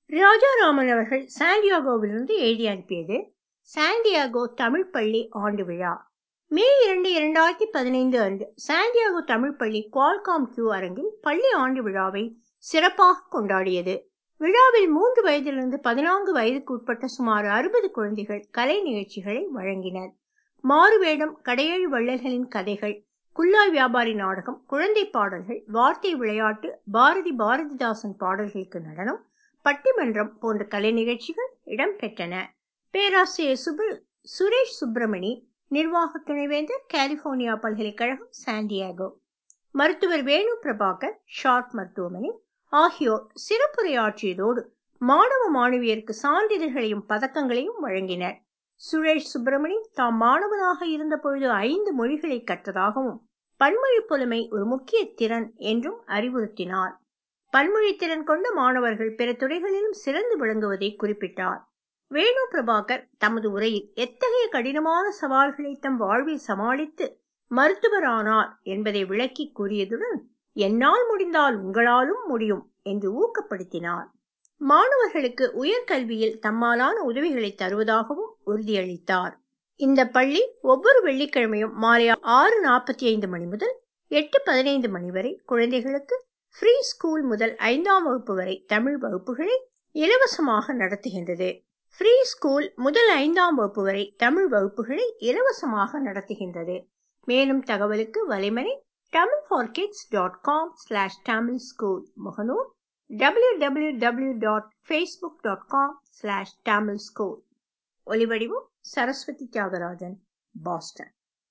ராஜாராமன் அவர்கள் சாண்டியாகோவிலிருந்து எழுதி அனுப்பியது சாண்டியாகோ தமிழ் பள்ளி ஆண்டு விழா மே இரண்டு இரண்டாயிரத்தி பதினைந்து அன்று சாண்டியாகோ தமிழ் பள்ளி குவால்காம் கியூ அரங்கில் பள்ளி ஆண்டு விழாவை சிறப்பாக கொண்டாடியது விழாவில் மூன்று வயதிலிருந்து பதினான்கு வயதுக்கு உட்பட்ட சுமார் அறுபது குழந்தைகள் கலை நிகழ்ச்சிகளை வழங்கினர் மாறுவேடம் கடையேழு வள்ளல்களின் கதைகள் குல்லாய் வியாபாரி நாடகம் குழந்தை பாடல்கள் வார்த்தை விளையாட்டு பாரதி பாரதிதாசன் பாடல்களுக்கு நடனம் பட்டிமன்றம் போன்ற கலை நிகழ்ச்சிகள் இடம்பெற்றன பேராசிரியர் சுப சுரேஷ் சுப்பிரமணி நிர்வாக துணைவேந்தர் கலிபோர்னியா பல்கலைக்கழகம் சாண்டியாகோ மருத்துவர் வேணு பிரபாகர் ஷார்ட் மருத்துவமனை ஆகியோர் சிறப்புரையாற்றியதோடு மாணவ மாணவியருக்கு சான்றிதழ்களையும் பதக்கங்களையும் வழங்கினர் சுரேஷ் சுப்பிரமணி தாம் மாணவனாக இருந்த பொழுது ஐந்து மொழிகளை கற்றதாகவும் பன்மொழி புலமை ஒரு முக்கிய திறன் என்றும் அறிவுறுத்தினார் பன்மொழி திறன் கொண்ட மாணவர்கள் பிற துறைகளிலும் சிறந்து விளங்குவதை குறிப்பிட்டார் வேணு பிரபாகர் தமது உரையில் எத்தகைய கடினமான சவால்களை தம் வாழ்வில் சமாளித்து மருத்துவரானார் என்பதை விளக்கி கூறியதுடன் என்னால் முடிந்தால் உங்களாலும் முடியும் என்று ஊக்கப்படுத்தினார் மாணவர்களுக்கு உயர்கல்வியில் தம்மாலான உதவிகளை தருவதாகவும் உறுதியளித்தார் இந்த பள்ளி ஒவ்வொரு வெள்ளிக்கிழமையும் மாலை ஆறு நாற்பத்தி ஐந்து மணி முதல் எட்டு பதினைந்து மணி வரை குழந்தைகளுக்கு ஃப்ரீ ஸ்கூல் முதல் ஐந்தாம் வகுப்பு வரை தமிழ் வகுப்புகளை இலவசமாக நடத்துகின்றது ஃப்ரீ ஸ்கூல் முதல் ஐந்தாம் வகுப்பு வரை தமிழ் வகுப்புகளை இலவசமாக நடத்துகின்றது மேலும் தகவலுக்கு வலைமறை Tamil for kids dot com slash Tamil school முகநூல் www.facebook.com slash tamil school ஒலிவடிவம் சரஸ்வதி தியாகராஜன் பாஸ்டன்